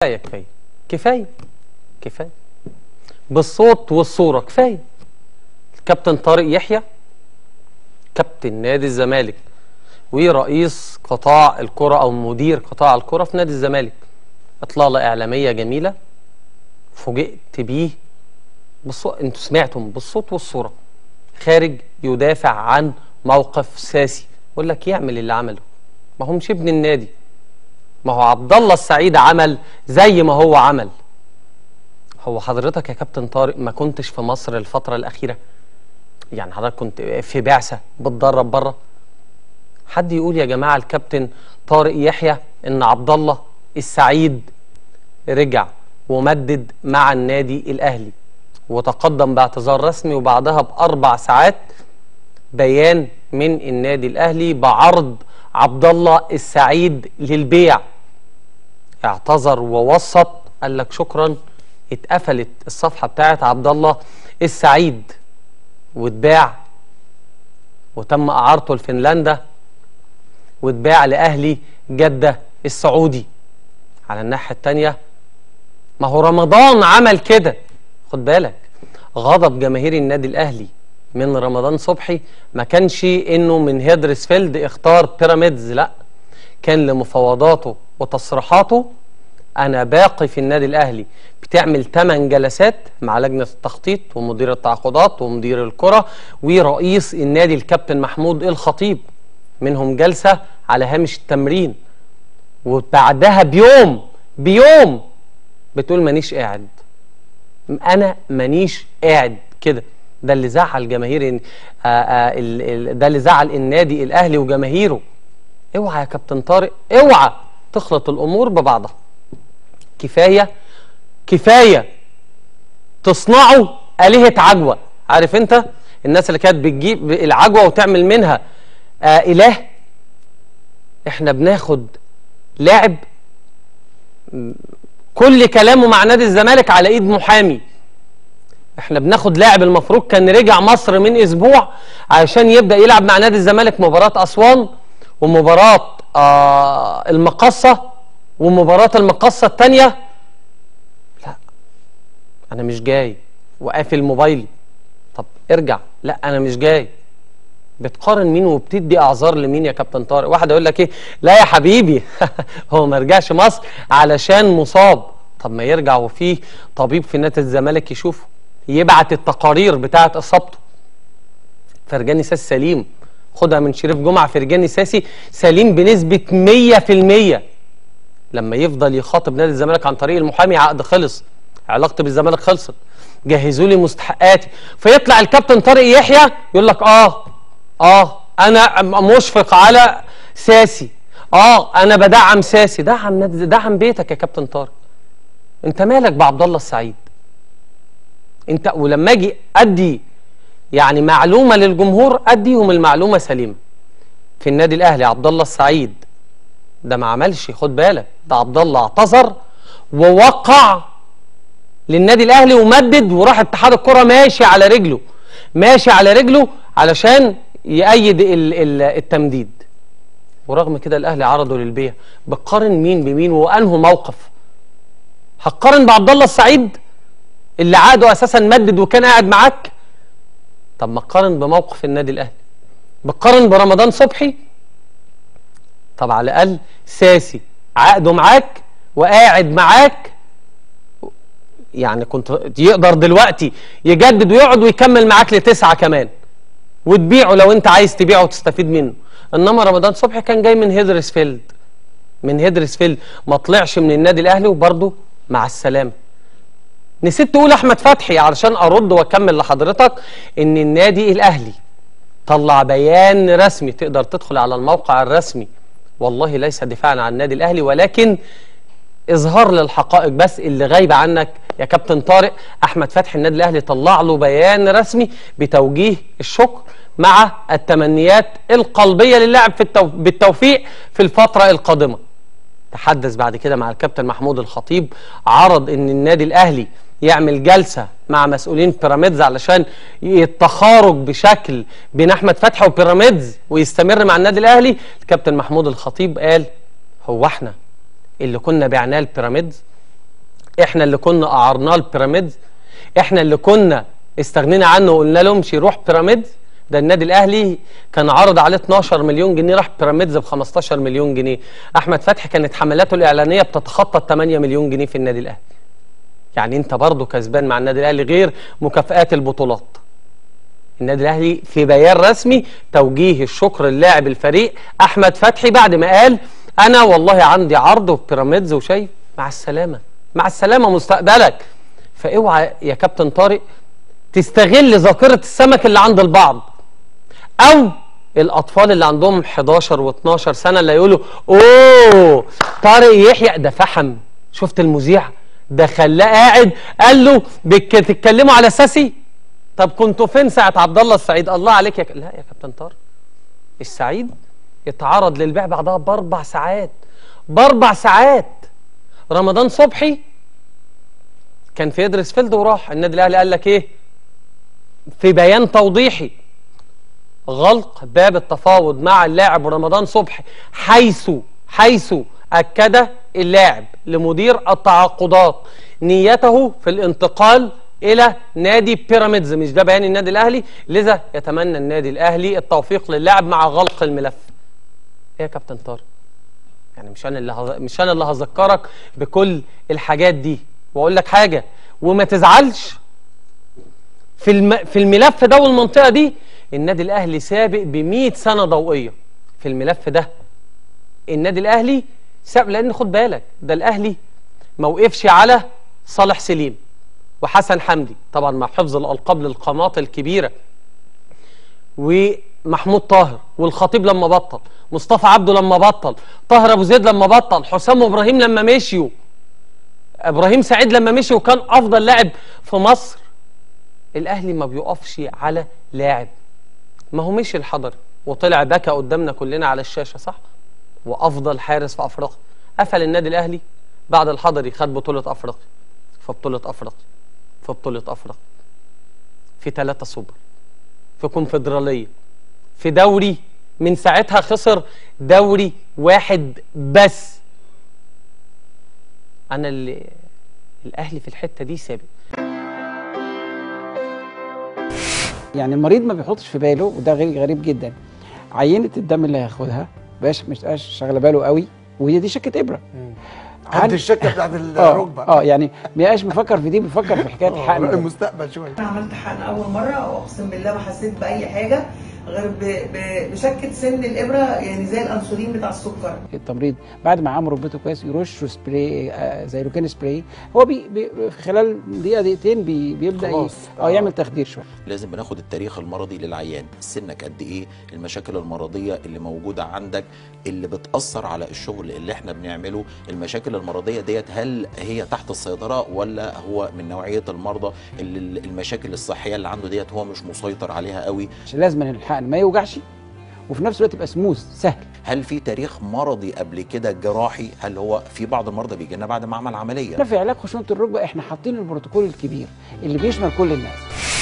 كفايه كفايه كفايه كفايه بالصوت والصوره كفايه الكابتن طارق يحيى كابتن نادي الزمالك ورئيس قطاع الكره او مدير قطاع الكره في نادي الزمالك اطلاله اعلاميه جميله فوجئت بيه بالصوت انتوا سمعتم بالصوت والصوره خارج يدافع عن موقف ساسي يقول لك يعمل اللي عمله ما هو مش ابن النادي ما هو عبد الله السعيد عمل زي ما هو عمل هو حضرتك يا كابتن طارق ما كنتش في مصر الفترة الأخيرة يعني حضرتك كنت في بعثة بتدرب بره حد يقول يا جماعة الكابتن طارق يحيى إن عبد الله السعيد رجع ومدد مع النادي الأهلي وتقدم باعتذار رسمي وبعدها بأربع ساعات بيان من النادي الأهلي بعرض عبد الله السعيد للبيع اعتذر ووسط قال لك شكرا اتقفلت الصفحه بتاعت عبد الله السعيد واتباع وتم اعارته لفنلندا واتباع لاهلي جده السعودي على الناحيه الثانيه ما هو رمضان عمل كده خد بالك غضب جماهير النادي الاهلي من رمضان صبحي ما كانش انه من هيدرسفيلد اختار بيراميدز لا كان لمفاوضاته وتصريحاته انا باقي في النادي الاهلي بتعمل 8 جلسات مع لجنه التخطيط ومدير التعاقدات ومدير الكره ورئيس النادي الكابتن محمود الخطيب منهم جلسه على هامش التمرين وبعدها بيوم بيوم بتقول مانيش قاعد انا مانيش قاعد كده ده اللي زعل جماهير آه آه ال- ال- ده اللي زعل النادي الاهلي وجماهيره اوعى يا كابتن طارق اوعى تخلط الامور ببعضها كفايه كفايه تصنعوا آلهة عجوة عارف انت الناس اللي كانت بتجيب العجوة وتعمل منها آه إله احنا بناخد لاعب م- كل كلامه مع نادي الزمالك على ايد محامي احنا بناخد لاعب المفروض كان رجع مصر من اسبوع عشان يبدا يلعب مع نادي الزمالك مباراه اسوان ومباراه آه المقصه ومباراه المقصه الثانيه لا انا مش جاي وقافل موبايلي طب ارجع لا انا مش جاي بتقارن مين وبتدي اعذار لمين يا كابتن طارق واحد يقول لك ايه لا يا حبيبي هو ما رجعش مصر علشان مصاب طب ما يرجع وفيه طبيب في نادي الزمالك يشوفه يبعت التقارير بتاعه اصابته فرجاني ساسي سليم خدها من شريف جمعه فرجاني ساسي سليم بنسبه 100% لما يفضل يخاطب نادي الزمالك عن طريق المحامي عقد خلص علاقتي بالزمالك خلصت جهزوا لي مستحقاتي فيطلع الكابتن طارق يحيى يقول لك اه اه انا مشفق على ساسي اه انا بدعم ساسي دعم نادي دعم بيتك يا كابتن طارق انت مالك بعبد الله السعيد انت ولما اجي ادي يعني معلومه للجمهور اديهم المعلومه سليمه في النادي الاهلي عبد الله السعيد ده ما عملش خد بالك ده عبد الله اعتذر ووقع للنادي الاهلي ومدد وراح اتحاد الكره ماشي على رجله ماشي على رجله علشان يأيد ال- ال- التمديد ورغم كده الاهلي عرضه للبيع بتقارن مين بمين وانه موقف هتقارن بعبد الله السعيد اللي عقده اساسا مدد وكان قاعد معاك طب ما تقارن بموقف النادي الاهلي بتقارن برمضان صبحي طب على الاقل ساسي عقده معاك وقاعد معاك يعني كنت يقدر دلوقتي يجدد ويقعد ويكمل معاك لتسعه كمان وتبيعه لو انت عايز تبيعه وتستفيد منه انما رمضان صبحي كان جاي من هيدرسفيلد من هيدرسفيلد ما طلعش من النادي الاهلي وبرضه مع السلامه نسيت تقول احمد فتحي علشان ارد واكمل لحضرتك ان النادي الاهلي طلع بيان رسمي تقدر تدخل على الموقع الرسمي والله ليس دفاعا عن النادي الاهلي ولكن اظهار للحقائق بس اللي غايبه عنك يا كابتن طارق احمد فتحي النادي الاهلي طلع له بيان رسمي بتوجيه الشكر مع التمنيات القلبيه للاعب في التو... بالتوفيق في الفتره القادمه تحدث بعد كده مع الكابتن محمود الخطيب عرض ان النادي الاهلي يعمل جلسه مع مسؤولين بيراميدز علشان التخارج بشكل بين احمد فتحي وبيراميدز ويستمر مع النادي الاهلي الكابتن محمود الخطيب قال هو احنا اللي كنا بعناه لبيراميدز احنا اللي كنا قعرناه البيراميدز احنا اللي كنا استغنينا عنه وقلنا لهمش يروح بيراميدز ده النادي الاهلي كان عرض عليه 12 مليون جنيه راح بيراميدز ب 15 مليون جنيه احمد فتحي كانت حملاته الاعلانيه بتتخطى ال 8 مليون جنيه في النادي الاهلي يعني انت برضه كسبان مع النادي الاهلي غير مكافآت البطولات النادي الاهلي في بيان رسمي توجيه الشكر للاعب الفريق احمد فتحي بعد ما قال انا والله عندي عرض وبيراميدز وشايف مع السلامه مع السلامه مستقبلك فاوعى يا كابتن طارق تستغل ذاكره السمك اللي عند البعض او الاطفال اللي عندهم 11 و12 سنه اللي يقولوا اوه طارق يحيى ده فحم شفت المذيع ده خلاه قاعد قال له بتتكلموا على اساسي طب كنتوا فين ساعه عبد الله السعيد الله عليك يا ك... لا يا كابتن طارق السعيد اتعرض للبيع بعدها باربع ساعات باربع ساعات رمضان صبحي كان في يدرس فيلد وراح النادي الاهلي قال لك ايه في بيان توضيحي غلق باب التفاوض مع اللاعب رمضان صبحي حيث حيث أكد اللاعب لمدير التعاقدات نيته في الانتقال إلى نادي بيراميدز مش ده بيان النادي الأهلي لذا يتمنى النادي الأهلي التوفيق للاعب مع غلق الملف إيه يا كابتن طارق يعني مش أنا اللي هز... مش أنا اللي هذكرك بكل الحاجات دي وأقول لك حاجة وما تزعلش في الم... في الملف ده والمنطقة دي النادي الاهلي سابق ب 100 سنه ضوئيه في الملف ده النادي الاهلي سابق لان خد بالك ده الاهلي ما وقفش على صالح سليم وحسن حمدي طبعا مع حفظ الالقاب للقامات الكبيره ومحمود طاهر والخطيب لما بطل مصطفى عبده لما بطل طاهر ابو زيد لما بطل حسام وابراهيم لما مشيوا ابراهيم سعيد لما مشي وكان افضل لاعب في مصر الاهلي ما بيقفش على لاعب ما هو مشي الحضري وطلع بكى قدامنا كلنا على الشاشه صح وافضل حارس في افريقيا قفل النادي الاهلي بعد الحضري خد بطوله افريقيا في بطوله افريقيا في بطوله افريقيا في ثلاثة سوبر في كونفدراليه في دوري من ساعتها خسر دوري واحد بس انا اللي الاهلي في الحته دي سابق يعني المريض ما بيحطش في باله وده غير غريب جدا عينه الدم اللي هياخدها باش مش بقاش شاغله باله قوي وهي دي شكه ابره قد الشكه بتاعت اه الركبه اه يعني ما بقاش مفكر في دي بيفكر في حكايه آه، الحقن ده. المستقبل شويه انا عملت حقن اول مره واقسم بالله ما حسيت باي حاجه غير ب- ب- بشكه سن الابره يعني زي الانسولين بتاع السكر التمريض بعد ما عملوا ركبته كويس يرشوا سبراي آه زي لوكان سبراي هو بي بي في خلال دقيقه دقيقتين بي بيبدا ي- خلاص. اه يعمل تخدير شويه لازم بناخد التاريخ المرضي للعيان سنك قد ايه المشاكل المرضيه اللي موجوده عندك اللي بتاثر على الشغل اللي احنا بنعمله المشاكل المرضيه ديت هل هي تحت السيطره ولا هو من نوعيه المرضى اللي المشاكل الصحيه اللي عنده ديت هو مش مسيطر عليها قوي عشان لازم إن الحقن ما يوجعش وفي نفس الوقت يبقى سموث سهل هل في تاريخ مرضي قبل كده جراحي هل هو في بعض المرضى بيجي لنا بعد ما عمل عمليه احنا في علاج خشونه الركبه احنا حاطين البروتوكول الكبير اللي بيشمل كل الناس